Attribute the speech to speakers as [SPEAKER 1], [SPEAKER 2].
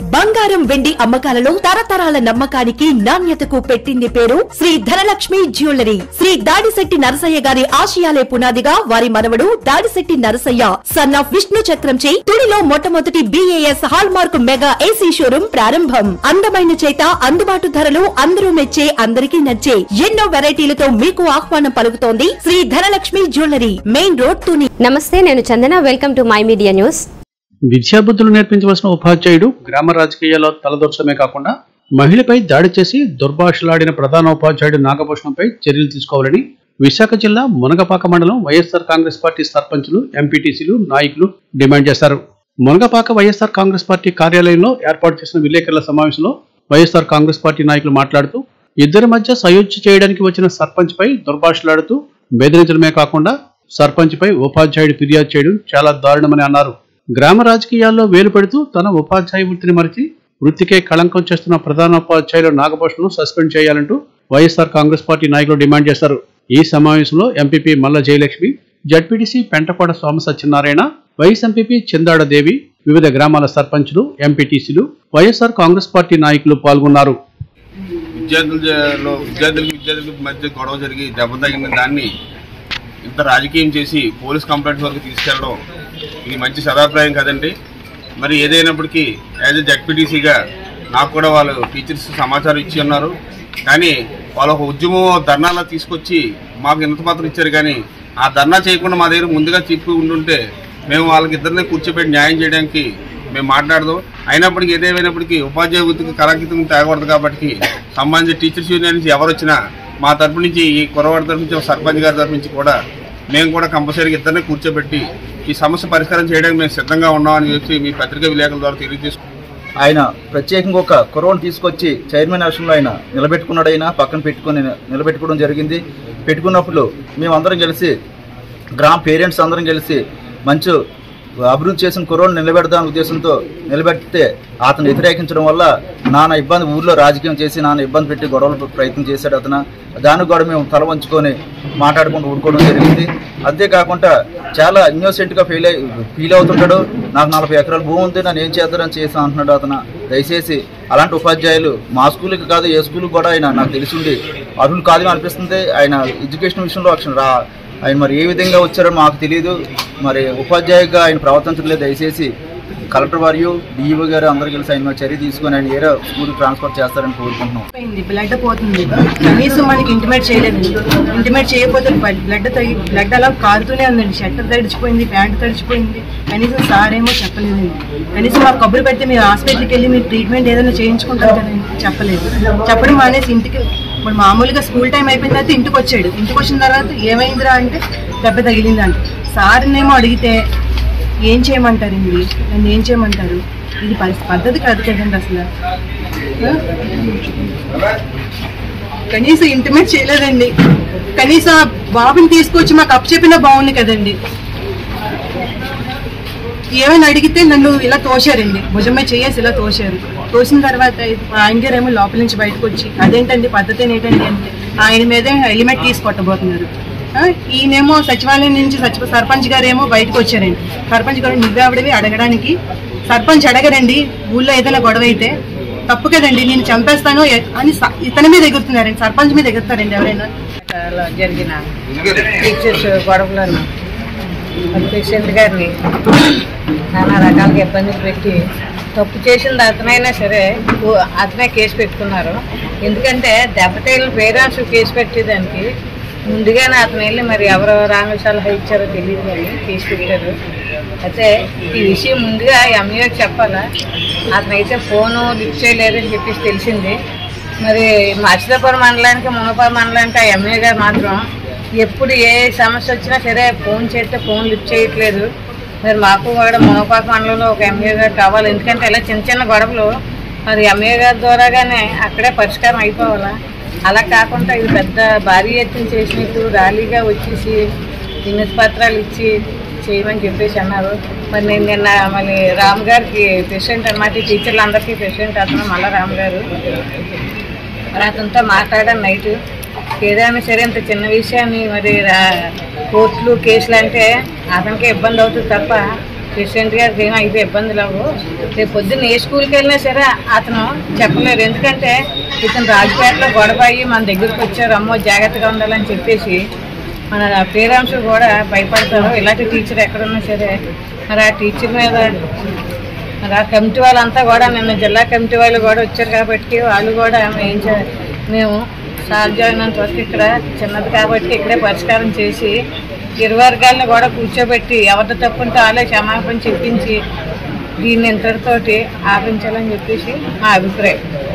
[SPEAKER 1] బంగారం వెండి అమ్మకాలలో తరతరాల నమ్మకానికి నాణ్యతకు పెట్టింది పేరు శ్రీ ధనలక్ష్మి జ్యువెలరీ శ్రీ దాడిశెట్టి నరసయ్య గారి ఆశయాలే పునాదిగా వారి మనవడు దాడిశెట్టి నరసయ్య సన్ ఆఫ్ విష్ణు చక్రంచే తుడిలో మొట్టమొదటి BAS hallmark mega AC showroom ప్రారంభం అందమైన చేత అందుబాటు ధరలు అందరూ మెచ్చే అందరికీ నచ్చే ఎన్నో వెరైటీలతో మీకు ఆహ్వానం పలుకుతోంది Shri Dhanalakshmi jewellery main road Tuni
[SPEAKER 2] నమస్తే నేను Chandana welcome to my media news
[SPEAKER 3] విద్యాబుద్ధులు నేర్పించవలసిన ఉపాధ్యాయుడు గ్రామ రాజకీయాల్లో తలదొరచడమే కాకుండా మహిళపై దాడి చేసి దుర్భాషలాడిన ప్రధాన ఉపాధ్యాయుడు నాగభూషణంపై చర్యలు తీసుకోవాలని విశాఖ జిల్లా మునగపాక మండలం వైఎస్ఆర్ కాంగ్రెస్ పార్టీ సర్పంచులు ఎంపీటీసీలు నాయకులు డిమాండ్ చేశారు మునగపాక వైఎస్ఆర్ కాంగ్రెస్ పార్టీ కార్యాలయంలో ఏర్పాటు చేసిన విలేకరుల సమావేశంలో వైఎస్ఆర్ కాంగ్రెస్ పార్టీ నాయకులు మాట్లాడుతూ ఇద్దరి మధ్య సయోధ్య చేయడానికి వచ్చిన సర్పంచ్ పై దుర్భాషలాడుతూ బెదిరించడమే కాకుండా సర్పంచ్ పై ఉపాధ్యాయుడు ఫిర్యాదు చేయడం చాలా దారుణమని అన్నారు గ్రామ రాజకీయాల్లో వేలు పెడుతూ తన ఉపాధ్యాయ వృత్తిని మరిచి వృత్తికే కళంకం చేస్తున్న ప్రధాన ఉపాధ్యాయులు నాగభూషణను సస్పెండ్ చేయాలంటూ వైఎస్ఆర్ కాంగ్రెస్ పార్టీ నాయకులు డిమాండ్ చేశారు ఈ సమావేశంలో MPP Malla Jayalakshmi ZPTC Pentakoda Soma Satyanarayana YS MPP Chindada Devi వివిధ గ్రామాల సర్పంచులు ఎంపీటీసీలు వైఎస్ఆర్ కాంగ్రెస్ పార్టీ నాయకులు పాల్గొన్నారు
[SPEAKER 4] విద్యార్థులలో విద్యార్థులకి విద్యార్థులకి మధ్య గొడవ జరిగి దెబ్బ తగిన దాన్ని ఇంత రాజకీయం చేసి పోలీస్ కంప్లైంట్స్ వరకు తీసుకెళ్ళడం ఇది మంచి సదాభిప్రాయం కదండి మరి ఏదైనప్పటికీ యాజ్ ఎ జడ్పీటీసీగా నాకు కూడా వాళ్ళు టీచర్స్ సమాచారం ఇచ్చి ఉన్నారు కానీ వాళ్ళ ఒక ఉద్యమం ధర్నాలా తీసుకొచ్చి మాకు ఇంత మాత్రం ఇచ్చారు కానీ ఆ ధర్నా చేయకుండా మా దగ్గర ముందుగా చెప్పి ఉండుంటే మేము వాళ్ళకి ఇద్దరిని కూర్చోబెట్టి న్యాయం చేయడానికి మేము మాట్లాడదాం అయినప్పటికీ ఏదేమైనప్పటికీ ఉపాధ్యాయ వృత్తికి కళాకితం తేగకూడదు కాబట్టి సంబంధించిన టీచర్స్ యూనియన్ నుంచి ఎవరు వచ్చినా మా తరపు నుంచి ఈ కురవాడి తరపు నుంచి సర్పంచ్ గారి తరపు నుంచి కూడా మేము కూడా కంపల్సరీగా ఇద్దరిని కూర్చోబెట్టి ఈ సమస్య పరిష్కారం చేయడానికి మేము సిద్ధంగా ఉన్నామని చెప్పి మీ పత్రికా విలేకరుల ద్వారా తెలియజేసుకుంటున్నాం
[SPEAKER 5] ఆయన ప్రత్యేకంగా ఒక కురవను తీసుకొచ్చి చైర్మన్ ఆప్షన్లో ఆయన నిలబెట్టుకున్నాడు ఆయన పక్కన పెట్టుకుని నిలబెట్టుకోవడం జరిగింది పెట్టుకున్నప్పుడు మేమందరం కలిసి గ్రామ పేరెంట్స్ అందరం కలిసి మంచి అభివృద్ధి చేసిన కుర్రోని నిలబెడదాం ఉద్దేశంతో నిలబెడితే అతను వ్యతిరేకించడం వల్ల నాన్న ఇబ్బంది ఊర్లో రాజకీయం చేసి నాన్న ఇబ్బంది పెట్టి గొడవలు ప్రయత్నం చేశాడు అతను దానికి కూడా మేము తల వంచుకొని మాట్లాడుకుంటూ ఊరుకోవడం జరిగింది అంతేకాకుండా చాలా ఇన్నోసెంట్గా ఫీల్ అయి ఫీల్ అవుతుంటాడు నాకు నలభై ఎకరాల భూమి ఉంది నన్ను ఏం చేద్దారని చేసి అంటున్నాడు అతను దయచేసి అలాంటి ఉపాధ్యాయులు మా స్కూల్కి కాదు ఏ స్కూల్కి కూడా ఆయన నాకు తెలిసింది అర్హులు కాదని అనిపిస్తుంది ఆయన ఎడ్యుకేషన్ విషయంలో అక్షరం రా ఆయన మరి ఏ విధంగా వచ్చారో మాకు తెలియదు మరి ఉపాధ్యాయుగా ఆయన ప్రవర్తించలేదు దయచేసి కలెక్టర్ వారియు డిఈఓ గారు అందరూ కలిసి ఆయన మీద చర్య తీసుకొని ఆయన ఏదో స్కూల్ ట్రాన్స్ఫర్ చేస్తారని కోరుకుంటున్నాం
[SPEAKER 6] పోయింది బ్లడ్ పోతుంది కనీసం మనకి ఇంటిమేట్ చేయలేదు ఇంటిమేట్ చేయకపోతే బ్లడ్ తగి బ్లడ్ అలా కారుతూనే ఉందండి షర్ట్ తడిచిపోయింది ప్యాంట్ తడిచిపోయింది కనీసం సార్ ఏమో చెప్పలేదండి కనీసం మాకు కబురు పెడితే మీరు హాస్పిటల్కి వెళ్ళి మీరు ట్రీట్మెంట్ ఏదైనా చేయించుకుంటారు కదండి చెప్పలేదు చెప్పడం మానేసి ఇంటికి ఇప్పుడు మామూలుగా స్కూల్ టైం అయిపోయిన తర్వాత ఇంటికి వచ్చాడు ఇంటికి వచ్చిన తర్వాత ఏమైందిరా అంటే దెబ్బ తగిలిందంట సార్నేమో అడిగితే ఏం చేయమంటారండి నన్ను ఏం చేయమంటారు ఇది పరిస్థితి పద్ధతి కాదు కదండి అసలు ఆ? కనీసం ఇంటిమేట్ చేయలేదండి కనీసం ఆ బాబుని తీసుకొచ్చి మాకు అప్ చెప్పినా బాగుంది కదండి ఏమైనా అడిగితే నన్ను ఇలా తోశారండి భుజమే చేయేసి ఇలా తోశారు తోసిన తర్వాత ఆయన గారు ఏమో లోపల నుంచి బయటకు వచ్చి అదేంటండి పద్ధతి ఏంటండి అంటే ఆయన మీదే హెల్మెట్ తీసి కొట్టబోతున్నారు ఆ, ఈయనేమో సచివాలయం నుంచి సచివ సర్పంచ్ గారు ఏమో బయటకు వచ్చారండి సర్పంచ్ గారు నువ్వే ఆవిడవి అడగడానికి సర్పంచ్ అడగరండి ఊళ్ళో ఏదైనా గొడవ అయితే తప్పు కదండి నేను చంపేస్తాను ఎ- అని స- ఇతని మీద ఎగురుతున్నారండి సర్పంచ్ మీద ఎగురుతారండి ఎవరైనా
[SPEAKER 7] లో జరిగిన టీచర్స్ గొడవలను ప్రెసిడెంట్ గారిని నానా రకాలుగా ఇబ్బందులు పెట్టి తప్పు చేసింది అతనైనా సరే ఓ- అతనే కేసు పెట్టుకున్నారు ఎందుకంటే దెబ్బతీళ్ళ పేరెంట్స్ కేసు పెట్టేదానికి ముందుగానే అతను వెళ్ళి మరి ఎవరు రాంగ సలహా ఇచ్చారో తెలియదు కానీ కేసు పెట్టారు అయితే ఈ విషయం ముందుగా ఎంఈఓకి చెప్పాలా అతనైతే ఫోను లిఫ్ట్ చేయలేదని చెప్పేసి తెలిసింది మరి మచిలీపురం మండలానికి మునపా మండలానికి ఆ ఎంఏ గారు మాత్రం ఎప్పుడు ఏ సమస్య వచ్చినా సరే ఫోన్ చేస్తే ఫోన్ లిఫ్ట్ చేయట్లేదు మరి మాకు కూడా మునపాక మండలంలో ఒక ఎంఏ గారు కావాలి ఎందుకంటే ఇలా చిన్న చిన్న గొడవలు మరి ఎంఏ గారి ద్వారాగానే అక్కడే పరిష్కారం అయిపోవాలా అలా కాకుండా ఇది పెద్ద భారీ ఎత్తున చేసినట్టు ర్యాలీగా వచ్చేసి వినతి పత్రాలు ఇచ్చి చేయమని చెప్పేసి అన్నారు మరి నేను నిన్న మళ్ళీ రామ్ గారికి ప్రెసిడెంట్ అనమాట ఈ టీచర్లందరికీ ప్రెసిడెంట్ అతను మళ్ళీ రామ్ గారు మరి అతనితో మాట్లాడాను నైట్ ఏదైనా సరే ఇంత చిన్న విషయాన్ని మరి రా- కోర్టులు కేసులు అంటే అతనికే ఇబ్బంది అవుతుంది తప్ప ప్రెసిడెంట్ గారికి ఏమీ అయితే ఇబ్బందులు అవ్వు రేపు పొద్దున్న ఏ స్కూల్కి వెళ్ళినా సరే అతను చెప్పలేరు ఎందుకంటే ఇతను రాజపేటలో గొడవ అయ్యి మన దగ్గరికి వచ్చారు అమ్మో జాగ్రత్తగా ఉండాలని చెప్పేసి మన పేరెంట్స్ కూడా భయపడతారు ఇలాంటి టీచర్ ఎక్కడున్నా సరే మరి ఆ టీచర్ మీద మరి ఆ కమిటీ వాళ్ళంతా కూడా నిన్న జిల్లా కమిటీ వాళ్ళు కూడా వచ్చారు కాబట్టి వాళ్ళు కూడా ఏం చే- మేము సాధ్యమైనంత వరకు ఇక్కడ చిన్నది కాబట్టి ఇక్కడే పరిష్కారం చేసి ఇరు వర్గాలను కూడా కూర్చోబెట్టి ఎవరితో తప్పుంటే వాళ్ళే క్షమాపణ చెప్పించి దీన్ని ఇంతటితోటి ఆపించాలని చెప్పేసి మా అభిప్రాయం